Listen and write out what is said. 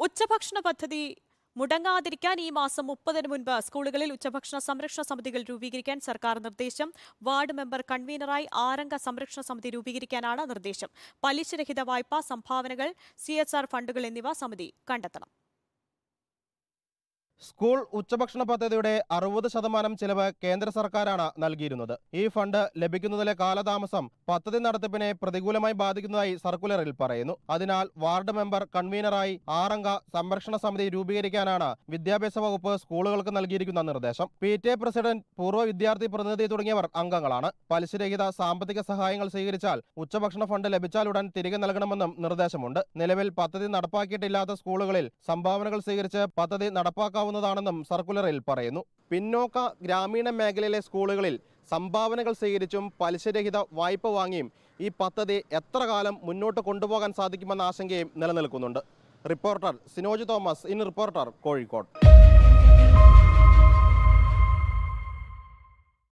ഉച്ചഭക്ഷണ പദ്ധതി മുടങ്ങാതിരിക്കാൻ ഈ മാസം മുപ്പതിന് മുൻപ് സ്കൂളുകളിൽ ഉച്ചഭക്ഷണ സംരക്ഷണ സമിതികൾ രൂപീകരിക്കാൻ സർക്കാർ നിർദ്ദേശം വാർഡ് മെമ്പർ കൺവീനറായി ആറംഗ സംരക്ഷണ സമിതി രൂപീകരിക്കാനാണ് നിർദ്ദേശം പലിശരഹിത വായ്പ സംഭാവനകൾ സി ഫണ്ടുകൾ എന്നിവ സമിതി കണ്ടെത്തണം സ്കൂൾ ഉച്ചഭക്ഷണ പദ്ധതിയുടെ അറുപത് ശതമാനം ചിലവ് കേന്ദ്ര സർക്കാരാണ് നൽകിയിരുന്നത് ഈ ഫണ്ട് ലഭിക്കുന്നതിലെ കാലതാമസം പദ്ധതി നടത്തിപ്പിനെ പ്രതികൂലമായി ബാധിക്കുന്നതായി സർക്കുലറിൽ പറയുന്നു അതിനാൽ വാർഡ് മെമ്പർ കൺവീനറായി ആറംഗ സംരക്ഷണ സമിതി രൂപീകരിക്കാനാണ് വിദ്യാഭ്യാസ വകുപ്പ് സ്കൂളുകൾക്ക് നൽകിയിരിക്കുന്ന നിർദ്ദേശം പി ടി എ പ്രസിഡന്റ് പൂർവ്വ വിദ്യാർത്ഥി പ്രതിനിധി തുടങ്ങിയവർ അംഗങ്ങളാണ് പലിശരഹിത സാമ്പത്തിക സഹായങ്ങൾ സ്വീകരിച്ചാൽ ഉച്ചഭക്ഷണ ഫണ്ട് ലഭിച്ചാലുടൻ തിരികെ നൽകണമെന്നും നിർദ്ദേശമുണ്ട് നിലവിൽ പദ്ധതി നടപ്പാക്കിയിട്ടില്ലാത്ത സ്കൂളുകളിൽ സംഭാവനകൾ സ്വീകരിച്ച് പദ്ധതി നടപ്പാക്കാവുന്നതാണെന്നും സർക്കുലറിൽ പറയുന്നു പിന്നോക്ക ഗ്രാമീണ മേഖലയിലെ സ്കൂളുകളിൽ സംഭാവനകൾ സ്വീകരിച്ചും പലിശരഹിത വായ്പ വാങ്ങിയും ഈ പദ്ധതി എത്ര കാലം മുന്നോട്ട് കൊണ്ടുപോകാൻ സാധിക്കുമെന്ന ആശങ്കയും നിലനിൽക്കുന്നുണ്ട് reporter Sinoj Thomas in reporter Kozhikode